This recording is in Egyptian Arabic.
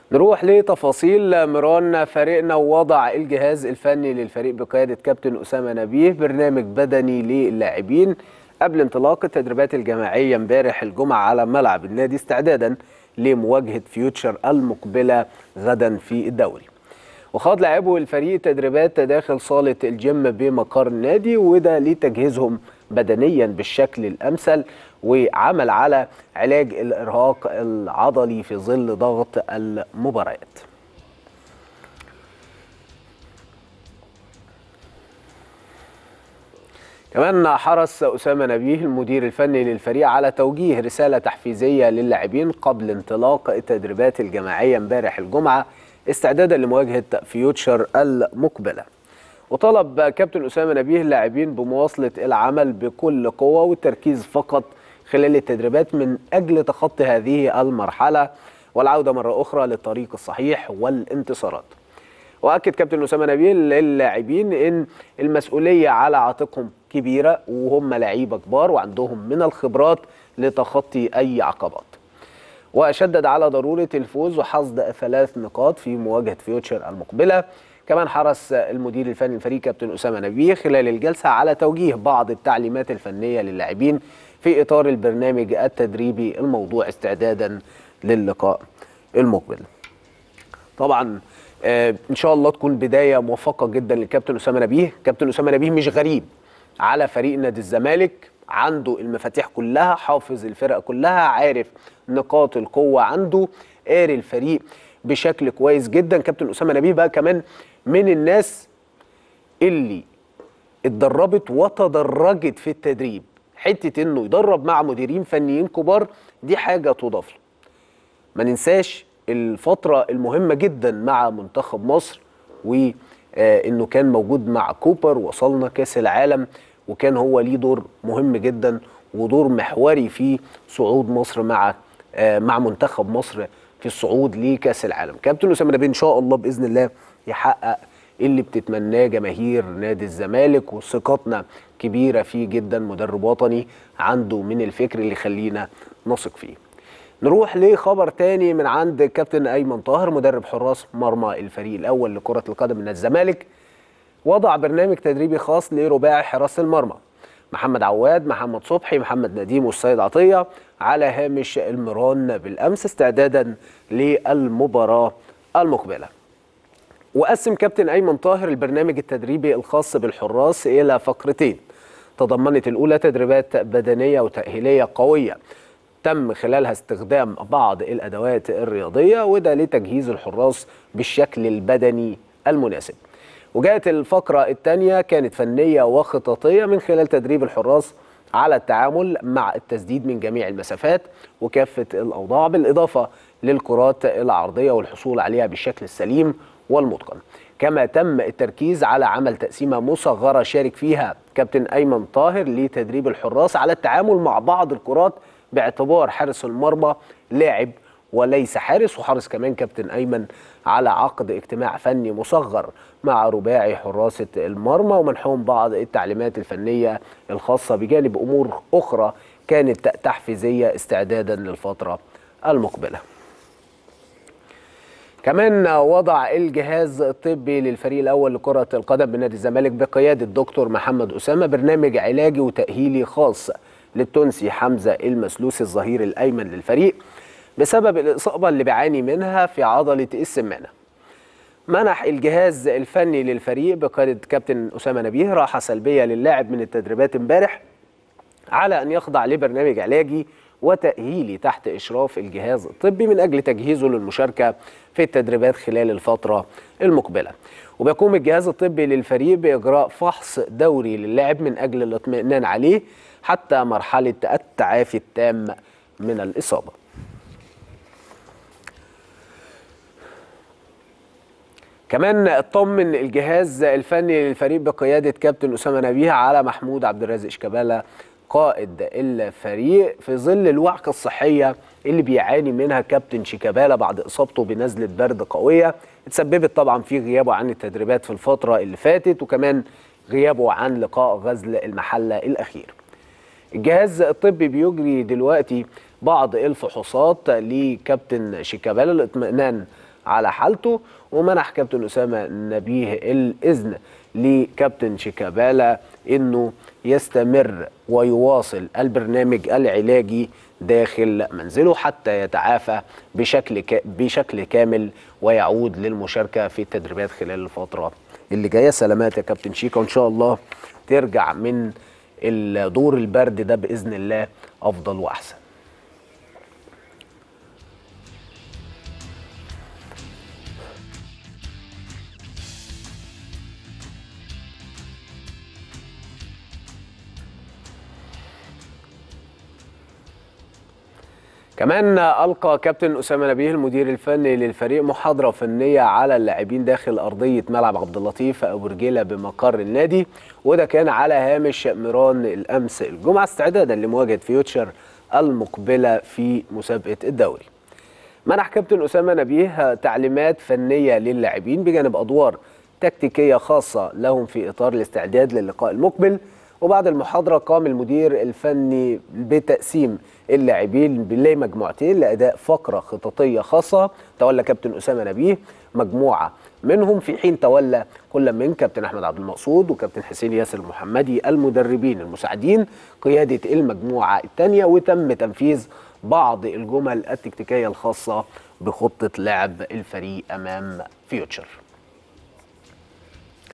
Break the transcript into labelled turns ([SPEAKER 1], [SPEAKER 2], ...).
[SPEAKER 1] نروح لتفاصيل مران فريقنا ووضع الجهاز الفني للفريق بقيادة كابتن أسامة نبيه برنامج بدني للاعبين قبل انطلاق التدريبات الجماعية امبارح الجمعة على ملعب النادي استعدادا لمواجهة فيوتشر المقبلة غدا في الدوري وخاض لاعبو الفريق تدريبات داخل صالة الجيم بمقر النادي وده لتجهيزهم بدنيا بالشكل الأمثل وعمل على علاج الإرهاق العضلي في ظل ضغط المباريات كمان حرص أسامة نبيه المدير الفني للفريق على توجيه رسالة تحفيزية للاعبين قبل انطلاق التدريبات الجماعية امبارح الجمعة استعدادا لمواجهة فيوتشر المقبلة وطلب كابتن أسامة نبيه اللاعبين بمواصلة العمل بكل قوة والتركيز فقط خلال التدريبات من أجل تخطي هذه المرحلة والعودة مرة أخرى للطريق الصحيح والانتصارات واكد كابتن اسامه نبيل للاعبين ان المسؤوليه على عاتقهم كبيره وهم لعيبه كبار وعندهم من الخبرات لتخطي اي عقبات وشدد على ضروره الفوز وحصد ثلاث نقاط في مواجهه فيوتشر المقبله كمان حرص المدير الفني الفريق كابتن اسامه نبيه خلال الجلسه على توجيه بعض التعليمات الفنيه للاعبين في اطار البرنامج التدريبي الموضوع استعدادا للقاء المقبل طبعا آه، ان شاء الله تكون بدايه موفقه جدا للكابتن اسامه نبيه كابتن اسامه نبيه مش غريب على فريق نادي الزمالك عنده المفاتيح كلها حافظ الفرق كلها عارف نقاط القوه عنده قاري الفريق بشكل كويس جدا كابتن اسامه نبيه بقى كمان من الناس اللي اتدربت وتدرجت في التدريب حته انه يدرب مع مديرين فنيين كبار دي حاجه تضاف له ما ننساش الفترة المهمة جدا مع منتخب مصر وانه كان موجود مع كوبر وصلنا كاس العالم وكان هو ليه دور مهم جدا ودور محوري في صعود مصر مع آه، مع منتخب مصر في الصعود لكاس العالم كابتن اسامه نبيه ان شاء الله باذن الله يحقق اللي بتتمناه جماهير نادي الزمالك وثقتنا كبيره فيه جدا مدرب وطني عنده من الفكر اللي يخلينا نثق فيه نروح لخبر تاني من عند كابتن ايمن طاهر مدرب حراس مرمى الفريق الاول لكره القدم من الزمالك وضع برنامج تدريبي خاص لرباعي حراسه المرمى محمد عواد محمد صبحي محمد نديم والسيد عطيه على هامش المران بالامس استعدادا للمباراه المقبله وقسم كابتن ايمن طاهر البرنامج التدريبي الخاص بالحراس الى فقرتين تضمنت الاولى تدريبات بدنيه وتاهيليه قويه تم خلالها استخدام بعض الادوات الرياضيه وده لتجهيز الحراس بالشكل البدني المناسب وجاءت الفقره الثانيه كانت فنيه وخططيه من خلال تدريب الحراس على التعامل مع التسديد من جميع المسافات وكافه الاوضاع بالاضافه للكرات العرضيه والحصول عليها بالشكل السليم والمتقن كما تم التركيز على عمل تقسيمه مصغره شارك فيها كابتن ايمن طاهر لتدريب الحراس على التعامل مع بعض الكرات باعتبار حارس المرمى لاعب وليس حارس وحرص كمان كابتن ايمن على عقد اجتماع فني مصغر مع رباعي حراسه المرمى ومنحهم بعض التعليمات الفنيه الخاصه بجانب امور اخرى كانت تحفيزيه استعدادا للفتره المقبله. كمان وضع الجهاز الطبي للفريق الاول لكره القدم بنادي الزمالك بقياده الدكتور محمد اسامه برنامج علاجي وتاهيلي خاص للتونسي حمزه المسلوسي الظهير الايمن للفريق بسبب الاصابه اللي بيعاني منها في عضله السمانه. منح الجهاز الفني للفريق بقياده كابتن اسامه نبيه راحه سلبيه للاعب من التدريبات امبارح على ان يخضع لبرنامج علاجي وتاهيلي تحت اشراف الجهاز الطبي من اجل تجهيزه للمشاركه في التدريبات خلال الفتره المقبله. وبيقوم الجهاز الطبي للفريق باجراء فحص دوري للاعب من اجل الاطمئنان عليه حتى مرحله التعافي التام من الاصابه. كمان اطمن الجهاز الفني للفريق بقياده كابتن اسامه نبيه على محمود عبد الرازق شيكابالا قائد الفريق في ظل الوعكه الصحيه اللي بيعاني منها كابتن شيكابالا بعد اصابته بنزله برد قويه اتسببت طبعا في غيابه عن التدريبات في الفتره اللي فاتت وكمان غيابه عن لقاء غزل المحله الاخير. الجهاز الطبي بيجري دلوقتي بعض الفحوصات لكابتن شيكابالا للاطمئنان على حالته ومنح كابتن اسامه نبيه الاذن لكابتن شيكابالا انه يستمر ويواصل البرنامج العلاجي داخل منزله حتى يتعافى بشكل ك... بشكل كامل ويعود للمشاركه في التدريبات خلال الفتره اللي جايه سلامات يا كابتن شيكا وان شاء الله ترجع من الدور البرد ده باذن الله افضل واحسن كمان ألقى كابتن أسامة نبيه المدير الفني للفريق محاضرة فنية على اللاعبين داخل أرضية ملعب عبد اللطيف أبو رجيلة بمقر النادي وده كان على هامش ميران الأمس الجمعة استعدادا لمواجهة فيوتشر المقبلة في مسابقة الدوري. منح كابتن أسامة نبيه تعليمات فنية للاعبين بجانب أدوار تكتيكية خاصة لهم في إطار الاستعداد للقاء المقبل وبعد المحاضرة قام المدير الفني بتقسيم اللاعبين لمجموعتين لأداء فقرة خططية خاصة تولى كابتن أسامة نبيه مجموعة منهم في حين تولى كل من كابتن أحمد عبد المقصود وكابتن حسين ياسر المحمدي المدربين المساعدين قيادة المجموعة الثانية وتم تنفيذ بعض الجمل التكتيكية الخاصة بخطة لعب الفريق أمام فيوتشر